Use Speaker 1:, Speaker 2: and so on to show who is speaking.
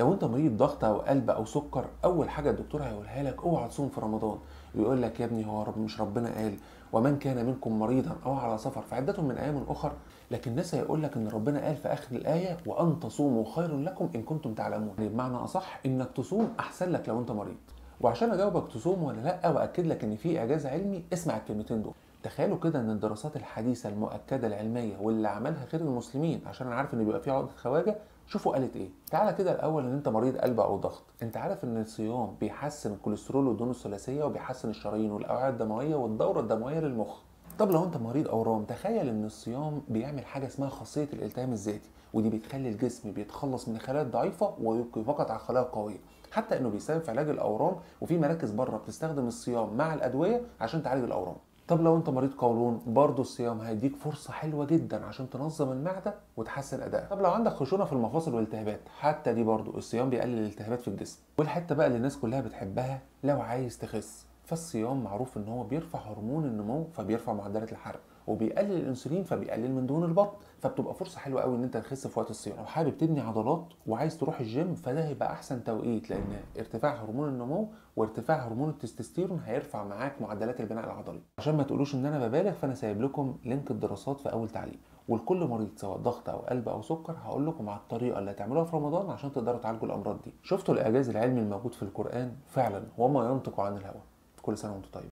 Speaker 1: لو انت مريض ضغط او قلب او سكر اول حاجه الدكتور هيقولها لك اوعى تصوم في رمضان ويقول لك يا ابني هو رب مش ربنا قال ومن كان منكم مريضا او على سفر فعدة من ايام اخر لكن الناس هيقول لك ان ربنا قال في اخر الايه وان تصوموا خير لكم ان كنتم تعلمون يعني بمعنى اصح انك تصوم احسن لك لو انت مريض وعشان اجاوبك تصوم ولا لا واكد لك ان في اعجاز علمي اسمع الكلمتين دول تخيلوا كده ان الدراسات الحديثه المؤكده العلميه واللي عملها غير المسلمين عشان انا عارف ان بيبقى في عقده خواجه شوفوا قالت ايه تعالى كده الاول ان انت مريض قلب او ضغط انت عارف ان الصيام بيحسن الكوليسترول والدهون الثلاثيه وبيحسن الشرايين والاوعيه الدمويه والدوره الدمويه للمخ طب لو انت مريض اورام تخيل ان الصيام بيعمل حاجه اسمها خاصيه الالتئام الذاتي ودي بتخلي الجسم بيتخلص من الخلايا الضعيفه ويبقي فقط على الخلايا القويه حتى انه بيساهم في علاج الاورام وفي مراكز بره بتستخدم الصيام مع الادويه عشان تعالج الاورام طب لو انت مريض قولون برضه الصيام هيديك فرصه حلوه جدا عشان تنظم المعده وتحسن ادائها طب لو عندك خشونه في المفاصل والالتهابات حتى دي برضه الصيام بيقلل الالتهابات في الجسم والحته بقى اللي الناس كلها بتحبها لو عايز تخس فالصيام معروف ان هو بيرفع هرمون النمو فبيرفع معدلات الحرق وبيقلل الانسولين فبيقلل من دهون البطن فبتبقى فرصه حلوه قوي ان انت تخس في وقت الصيام لو حابب تبني عضلات وعايز تروح الجيم فده هيبقى احسن توقيت لان ارتفاع هرمون النمو وارتفاع هرمون التستوستيرون هيرفع معاك معدلات البناء العضلي عشان ما تقولوش ان انا ببالغ فانا سايب لكم لينك الدراسات في اول تعليق ولكل مريض سواء ضغط او قلب او سكر هقول لكم على الطريقه اللي هتعملوها في رمضان عشان تقدروا تعالجوا الامراض دي شفتوا الاعجاز العلمي الموجود في القران فعلا وما ينطق عن الهوى كل سنه وانتم طيب